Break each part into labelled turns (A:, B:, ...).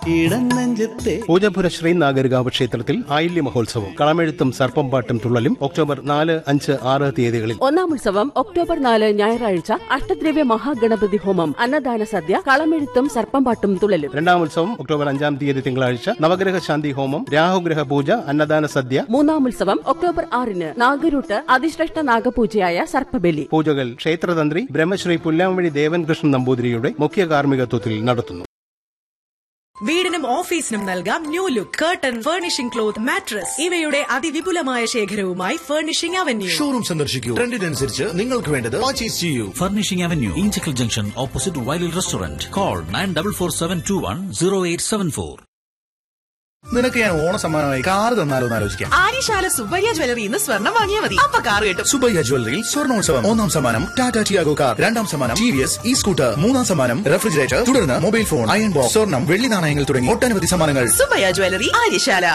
A: ഇടനെഞ്ചത്തെ
B: പൂജപുര ശ്രീനാഗരികാവ് ക്ഷേത്രത്തിൽ ആയില്യ മഹോത്സവം കളമെഴുത്തും സർപ്പം പാട്ടും തുള്ളലും ഒക്ടോബർ നാല് അഞ്ച് ആറ് തീയതികളിൽ
C: ഒന്നാം ഉത്സവം ഒക്ടോബർ നാല് ഞായറാഴ്ച അഷ്ടദ്രവ്യ മഹാഗണപതി ഹോമം അന്നദാന സദ്യ കളമെഴുത്തും സർപ്പംപാട്ടും തുള്ളലും
B: രണ്ടാം ഉത്സവം ഒക്ടോബർ അഞ്ചാം തീയതി തിങ്കളാഴ്ച നവഗ്രഹ ശാന്തി ഹോമം രാഹുഗ്രഹ പൂജ അന്നദാന സദ്യ
C: മൂന്നാം ഉത്സവം ഒക്ടോബർ ആറിന് നാഗരൂട്ട് അതിശ്രേഷ്ഠ നാഗപൂജയായ സർപ്പബലി
B: പൂജകൾ ക്ഷേത്രതന്ത്രി ബ്രഹ്മശ്രീ പുല്ലാമണി ദേവൻകൃഷ്ണൻ നമ്പൂതിരിയുടെ മുഖ്യ കാർമ്മികത്വത്തിൽ നടത്തുന്നു
D: വീടിനും ഓഫീസിനും നൽകാം new look curtain furnishing cloth mattress ഇവയുടെ അതിവിപുലമായ ശേഖരവുമായി ഫർണിഷിംഗ് അവന്യൂ
E: ഷോറൂം സന്ദർശിക്കൂ ട്രെൻഡിനനുസരിച്ച് നിങ്ങൾക്ക് വേണ്ടത് പർച്ചേസ് ചെയ്യൂ
F: Furnishing Avenue, Inchicle Junction, opposite Wiley Restaurant. Call 9447210874.
E: നിനക്ക് ഞാൻ ഓണ സമ്മാനമായി കാർ തന്നാലോ എന്ന് ആലോചിക്കാം
D: ആര്യശാല സുബ്ബയ്യ ജ്വല്ലറി ഇന്ന് സ്വർണം വാങ്ങിയാൽ മതി അപ്പൊ കാർ കിട്ടും
E: സുബയ്യ ജ്വല്ലറിയിൽ സ്വർണോത്സവം ഒന്നാം സമ്മാനം ടാറ്റ ടിയാഗോ കാർ രണ്ടാം സമ്മാനം T V S E scooter മൂന്നാം സമ്മാനം റെഫ്രിജറേറ്റർ തുടർന്ന് മൊബൈൽ ഫോൺ അയൺ ബോക്സ് സ്വർണം വെള്ളി നാണയങ്ങൾ തുടങ്ങി ഒട്ടനവധി സമ്മാനങ്ങൾ
D: Subbaiah jewellery Aryasala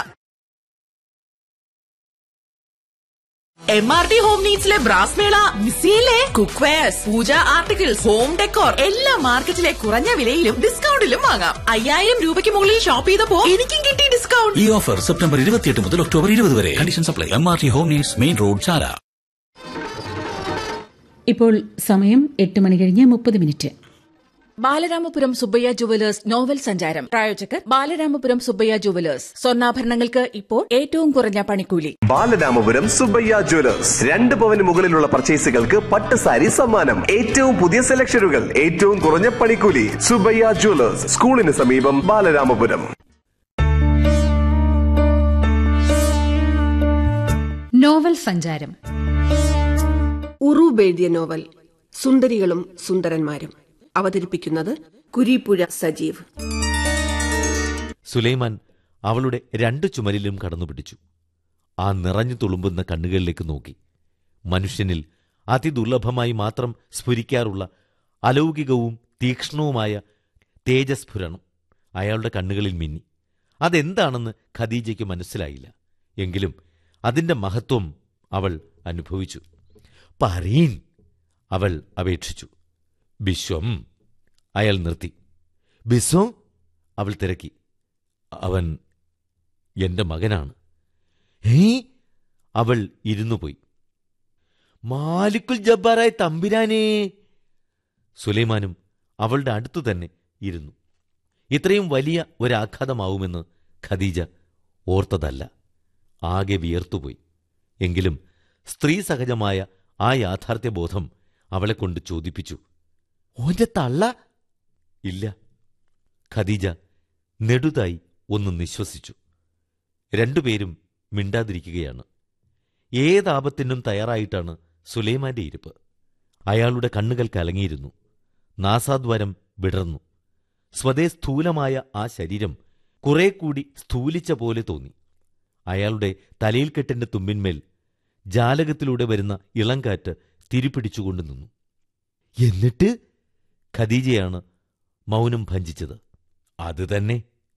D: M R T home നീഡ്സിലെ ബ്രാസ് മേള മിസിയിലെ cook wares puja articles home decor എല്ലാ മാർക്കറ്റിലെ കുറഞ്ഞ വിലയിലും ഡിസ്കൗണ്ടിലും വാങ്ങാം അയ്യായിരം രൂപയ്ക്ക് മുകളിൽ ഷോപ്പ് ചെയ്തപ്പോ എനിക്കും കിട്ടി ഡിസ്കൗണ്ട്
F: ഈ ഓഫർ സെപ്റ്റംബർ ഇരുപത്തിയെട്ട് മുതൽ ഒക്ടോബർ ഇരുപത് വരെ condition supply M R T home needs main road Chala
G: ഇപ്പോൾ സമയം എട്ട് മണി കഴിഞ്ഞ് മുപ്പത് minute
C: Balaramapuram Subbaiah jewellers novel സഞ്ചാരം പ്രായോജകർ ബാലരാമപുരം സുബ്ബയ്യ ജുവലേഴ്സ് സ്വർണ്ണാഭരണങ്ങൾക്ക് ഇപ്പോൾ ഏറ്റവും കുറഞ്ഞ പണിക്കൂലി
H: ബാലരാമപുരം സുബ്ബയ്യ ജ്വല്ലേഴ്സ് രണ്ട് പവന് മുകളിലുള്ള പർച്ചേസുകൾക്ക് പട്ട് സാരി സമ്മാനം ഏറ്റവും പുതിയ സെലക്ഷനുകൾ ഏറ്റവും കുറഞ്ഞ പണിക്കൂലി സുബ്ബയ്യ ജ്വല്ലേഴ്സ് സ്കൂളിന് സമീപം ബാലരാമപുരം
G: നോവൽ സഞ്ചാരം
I: ഉറൂബ് എഴുതിയ നോവൽ സുന്ദരികളും സുന്ദരന്മാരും അവതരിപ്പിക്കുന്നത് കുരീപ്പുഴ സജീവ്
J: സുലൈമാൻ അവളുടെ രണ്ടു ചുമലിലും കടന്നുപിടിച്ചു ആ നിറഞ്ഞു തുളുമ്പുന്ന കണ്ണുകളിലേക്ക് നോക്കി മനുഷ്യനിൽ അതിദുർലഭമായി മാത്രം സ്ഫുരിക്കാറുള്ള അലൗകികവും തീക്ഷ്ണവുമായ തേജസ്ഫുരണം അയാളുടെ കണ്ണുകളിൽ മിന്നി അതെന്താണെന്ന് ഖദീജയ്ക്ക് മനസ്സിലായില്ല എങ്കിലും അതിന്റെ മഹത്വം അവൾ അനുഭവിച്ചു പറീൻ അവൾ അപേക്ഷിച്ചു ബിശ്വം അയാൾ നിർത്തി ബിസ്വം അവൾ തിരക്കി അവൻ എന്റെ മകനാണ് ഏ അവൾ ഇരുന്നു പോയി മാലിക്കുൽ ജബ്ബാറായ തമ്പിരാനേ സുലൈമാനും അവളുടെ അടുത്തു തന്നെ ഇരുന്നു ഇത്രയും വലിയ ഒരാഘാതമാവുമെന്ന് ഖദീജ ഓർത്തതല്ല ആകെ വിയർത്തുപോയി എങ്കിലും സ്ത്രീ സഹജമായ ആ യാഥാർത്ഥ്യബോധം അവളെ കൊണ്ട് ചോദിപ്പിച്ചു ഓന്റെ തള്ള ഇല്ല ഖദീജ നെടുതായി ഒന്ന് നിശ്വസിച്ചു രണ്ടുപേരും മിണ്ടാതിരിക്കുകയാണ് ഏതാപത്തിനും തയ്യാറായിട്ടാണ് സുലൈമാന്റെ ഇരിപ്പ് അയാളുടെ കണ്ണുകൾ കലങ്ങിയിരുന്നു നാസാദ്വാരം വിടർന്നു സ്വതേ സ്ഥൂലമായ ആ ശരീരം കുറെ കൂടി സ്ഥൂലിച്ച പോലെ തോന്നി അയാളുടെ തലയിൽ കെട്ടിന്റെ തുമ്പിന്മേൽ ജാലകത്തിലൂടെ വരുന്ന ഇളംകാറ്റ് തിരിപ്പിടിച്ചുകൊണ്ട് നിന്നു എന്നിട്ട് ഖദീജയാണ് മൗനം ഭഞ്ചിച്ചത് അത് തന്നെ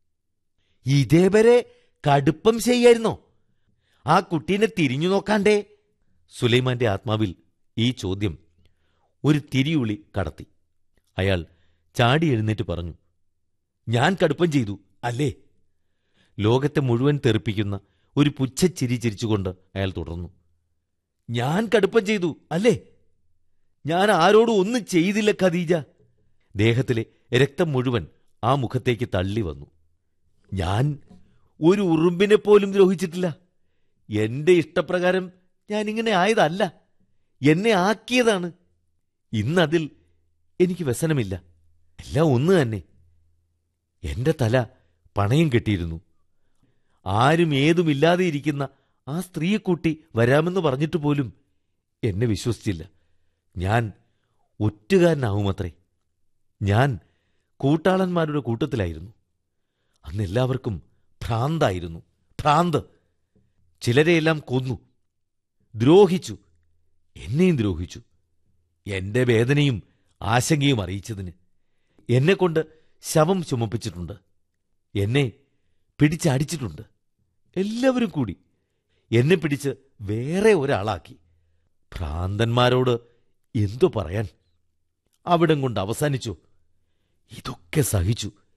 J: ഇതേവരെ കടുപ്പം ചെയ്യായിരുന്നോ ആ കുട്ടീനെ തിരിഞ്ഞു നോക്കാണ്ടേ സുലൈമാന്റെ ആത്മാവിൽ ഈ ചോദ്യം ഒരു തിരിയുളി കടത്തി അയാൾ ചാടി എഴുന്നേറ്റ് പറഞ്ഞു ഞാൻ കടുപ്പം ചെയ്തു അല്ലേ ലോകത്തെ മുഴുവൻ തെറിപ്പിക്കുന്ന ഒരു പുച്ഛച്ചിരി ചിരിച്ചുകൊണ്ട് അയാൾ തുടർന്നു ഞാൻ കടുപ്പം ചെയ്തു അല്ലേ ഞാൻ ആരോടും ഒന്നും ചെയ്തില്ല ഖദീജ ദേഹത്തിലെ രക്തം മുഴുവൻ ആ മുഖത്തേക്ക് തള്ളി വന്നു ഞാൻ ഒരു ഉറുമ്പിനെ പോലും ദ്രോഹിച്ചിട്ടില്ല എന്റെ ഇഷ്ടപ്രകാരം ഞാൻ ഇങ്ങനെ ആയതല്ല എന്നെ ആക്കിയതാണ് ഇന്നതിൽ എനിക്ക് വ്യസനമില്ല എല്ലാം ഒന്ന് തന്നെ എന്റെ തല പണയം കെട്ടിയിരുന്നു ആരും ഏതുമില്ലാതെ ഇരിക്കുന്ന ആ സ്ത്രീയെ കൂട്ടി വരാമെന്ന് പറഞ്ഞിട്ട് പോലും എന്നെ വിശ്വസിച്ചില്ല ഞാൻ ഒറ്റുകാരനാവുമത്രേ ഞാൻ കൂട്ടാളന്മാരുടെ കൂട്ടത്തിലായിരുന്നു അന്ന് എല്ലാവർക്കും ഭ്രാന്തായിരുന്നു ഭ്രാന്ത് ചിലരെയെല്ലാം കൊന്നു ദ്രോഹിച്ചു എന്നെയും ദ്രോഹിച്ചു എന്റെ വേദനയും ആശങ്കയും അറിയിച്ചതിന് എന്നെക്കൊണ്ട് ശവം ചുമപ്പിച്ചിട്ടുണ്ട് എന്നെ പിടിച്ചടിച്ചിട്ടുണ്ട് എല്ലാവരും കൂടി എന്നെ പിടിച്ച് വേറെ ഒരാളാക്കി ഭ്രാന്തന്മാരോട് എന്തു പറയാൻ അവിടം കൊണ്ട് അവസാനിച്ചു ഇതൊക്കെ സഹിച്ചു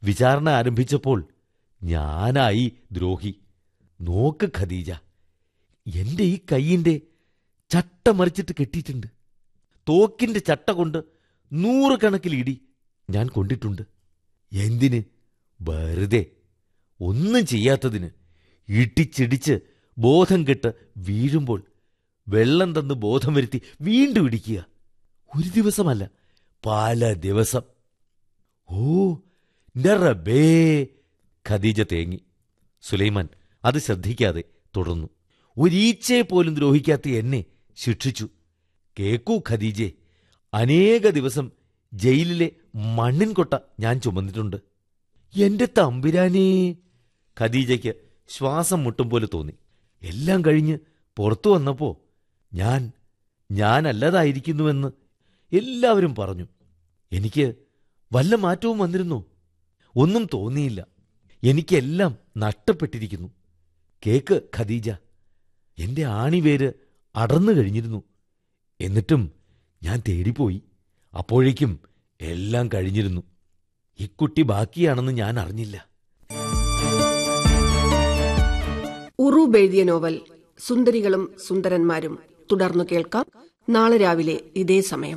J: വിചാരണ ആരംഭിച്ചപ്പോൾ ഞാനായി ദ്രോഹി നോക്ക് ഖദീജ എന്റെ ഈ കൈയിന്റെ ചട്ട മറിച്ചിട്ട് കെട്ടിയിട്ടുണ്ട് തോക്കിന്റെ ചട്ട കൊണ്ട് നൂറുകണക്കിൽ ഇടി ഞാൻ കൊണ്ടിട്ടുണ്ട് എന്തിന് വെറുതെ ഒന്നും ചെയ്യാത്തതിന് ഇടിച്ചിടിച്ച് ബോധം കെട്ട് വീഴുമ്പോൾ വെള്ളം തന്ന് ബോധം വരുത്തി വീണ്ടും ഇടിക്കുക ഒരു ദിവസമല്ല പല ദിവസം ഓ റബ്ബേ ഖദീജ തേങ്ങി സുലൈമാൻ അത് ശ്രദ്ധിക്കാതെ തുടർന്നു ഒരീച്ചയെ പോലും ദ്രോഹിക്കാത്ത എന്നെ ശിക്ഷിച്ചു കേക്കൂ ഖദീജെ അനേക ദിവസം ജയിലിലെ മണ്ണിൻ കൊട്ട ഞാൻ ചുമന്നിട്ടുണ്ട് എന്റെ തമ്പുരാനേ ഖദീജയ്ക്ക് ശ്വാസം മുട്ടും പോലെ തോന്നി എല്ലാം കഴിഞ്ഞ് പുറത്തു വന്നപ്പോ ഞാൻ ഞാനല്ലതായിരിക്കുന്നുവെന്ന് എല്ലാവരും പറഞ്ഞു എനിക്ക് വല്ല മാറ്റവും വന്നിരുന്നോ ഒന്നും തോന്നിയില്ല എനിക്കെല്ലാം നഷ്ടപ്പെട്ടിരിക്കുന്നു കേക്ക് ഖദീജ എന്റെ ആണിവേര് അടർന്നു കഴിഞ്ഞിരുന്നു എന്നിട്ടും ഞാൻ തേടിപ്പോയി അപ്പോഴേക്കും എല്ലാം കഴിഞ്ഞിരുന്നു ഇക്കുട്ടി ബാക്കിയാണെന്ന് ഞാൻ അറിഞ്ഞില്ല
I: ഉറൂബ് എഴുതിയ നോവൽ സുന്ദരികളും സുന്ദരന്മാരും തുടർന്നു കേൾക്കാം നാളെ രാവിലെ ഇതേ സമയം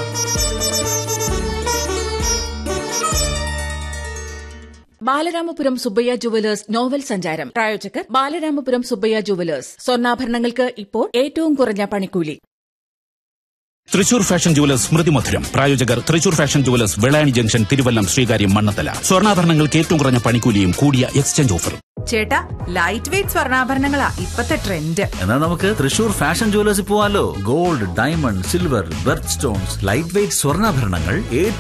C: ബാലരാമപുരം സുബ്ബയ്യ ജുവലേഴ്സ് നോവൽ സഞ്ചാരം പ്രായോജകർ ബാലരാമപുരം സുബ്ബയ്യ ജുവലേഴ്സ് സ്വർണ്ണാഭരണങ്ങൾക്ക് ഇപ്പോൾ ഏറ്റവും കുറഞ്ഞ പണിക്കൂലി
A: തൃശൂർ ഫാഷൻ ജുവലേഴ്സ് സ്മൃതി മധുരം പ്രായോജകർ Thrissur fashion jewellers Vellayani junction Thiruvallam Sreekaryam Mannanthala സ്വർണ്ണാഭരണങ്ങൾക്ക് ഏറ്റവും കുറഞ്ഞ പണിക്കൂലിയും കൂടിയ എക്സ്ചേഞ്ച് ഓഫറും
D: ചേട്ടാ ലൈറ്റ് വെയിറ്റ് സ്വർണ്ണാഭരണങ്ങളാ ഇപ്പത്തെ ട്രെൻഡ്
F: എന്നാൽ നമുക്ക് തൃശൂർ ഫാഷൻ ജുവലേഴ്സിൽ പോവാലോ gold diamond silver birth stones light weight സ്വർണ്ണാഭരണങ്ങൾ ഏറ്റവും